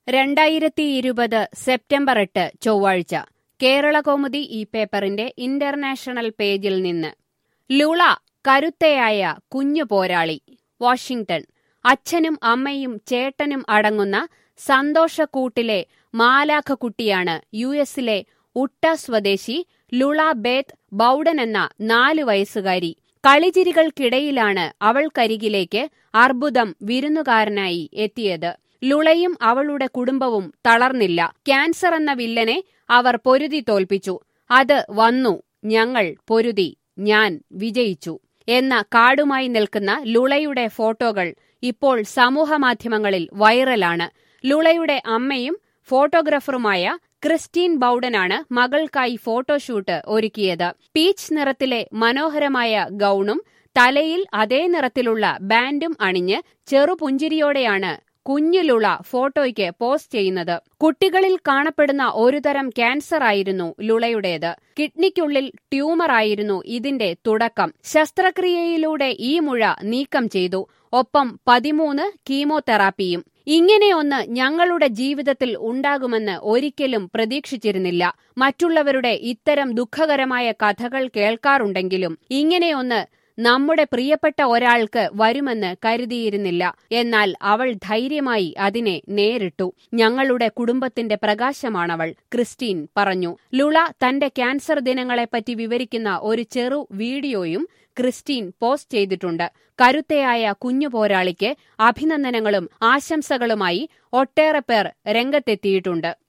രണ്ടായിരത്തി ഇരുപത് സെപ്റ്റംബർ എട്ട് ചൊവ്വാഴ്ച കേരളകൗമുദി ഈ പേപ്പറിന്റെ ഇന്റർനാഷണൽ പേജിൽ നിന്ന് ലുള കരുത്തയായ കുഞ്ഞു പോരാളി വാഷിംഗ്ടൺ അച്ഛനും അമ്മയും ചേട്ടനും അടങ്ങുന്ന സന്തോഷക്കൂട്ടിലെ മാലാഖക്കുട്ടിയാണ് യു എസിലെ ഉട്ട സ്വദേശി ലുള ബേത്ത് ബൌഡൻ എന്ന നാലു വയസ്സുകാരി കളിചിരികൾക്കിടയിലാണ് അവൾക്കരികിലേക്ക് അർബുദം വിരുന്നുകാരനായി എത്തിയത് ലുളയും അവളുടെ കുടുംബവും തളർന്നില്ല ക്യാൻസർ എന്ന വില്ലനെ അവർ പൊരുതി തോൽപ്പിച്ചു അത് വന്നു ഞങ്ങൾ പൊരുതി ഞാൻ വിജയിച്ചു എന്ന കാർഡുമായി നിൽക്കുന്ന ലുളയുടെ ഫോട്ടോകൾ ഇപ്പോൾ സമൂഹമാധ്യമങ്ങളിൽ വൈറലാണ് ലുളയുടെ അമ്മയും ഫോട്ടോഗ്രാഫറുമായ ക്രിസ്റ്റീൻ ബൌഡനാണ് മകൾക്കായി ഫോട്ടോഷൂട്ട് ഒരുക്കിയത് പീച്ച് നിറത്തിലെ മനോഹരമായ ഗൌണും തലയിൽ അതേ നിറത്തിലുള്ള ബാൻഡും അണിഞ്ഞ് ചെറുപുഞ്ചിരിയോടെയാണ് കുഞ്ഞിലുള്ള ഫോട്ടോയ്ക്ക് പോസ്റ്റ് ചെയ്യുന്നത് കുട്ടികളിൽ കാണപ്പെടുന്ന ഒരുതരം ക്യാൻസർ ആയിരുന്നു ലുളയുടേത് കിഡ്നിക്കുള്ളിൽ ട്യൂമർ ആയിരുന്നു ഇതിന്റെ തുടക്കം ശസ്ത്രക്രിയയിലൂടെ ഈ മുഴ നീക്കം ചെയ്തു ഒപ്പം പതിമൂന്ന് കീമോതെറാപ്പിയും ഇങ്ങനെയൊന്ന് ഞങ്ങളുടെ ജീവിതത്തിൽ ഉണ്ടാകുമെന്ന് ഒരിക്കലും പ്രതീക്ഷിച്ചിരുന്നില്ല മറ്റുള്ളവരുടെ ഇത്തരം ദുഃഖകരമായ കഥകൾ കേൾക്കാറുണ്ടെങ്കിലും ഇങ്ങനെയൊന്ന് നമ്മുടെ പ്രിയപ്പെട്ട ഒരാൾക്ക് വരുമെന്ന് കരുതിയിരുന്നില്ല എന്നാൽ അവൾ ധൈര്യമായി അതിനെ നേരിട്ടു ഞങ്ങളുടെ കുടുംബത്തിന്റെ പ്രകാശമാണവൾ ക്രിസ്റ്റീൻ പറഞ്ഞു ലുള തന്റെ ക്യാൻസർ ദിനങ്ങളെപ്പറ്റി വിവരിക്കുന്ന ഒരു ചെറു വീഡിയോയും ക്രിസ്റ്റീൻ പോസ്റ്റ് ചെയ്തിട്ടുണ്ട് കരുത്തയായ കുഞ്ഞു പോരാളിക്ക് അഭിനന്ദനങ്ങളും ആശംസകളുമായി ഒട്ടേറെ പേർ രംഗത്തെത്തിയിട്ടുണ്ട്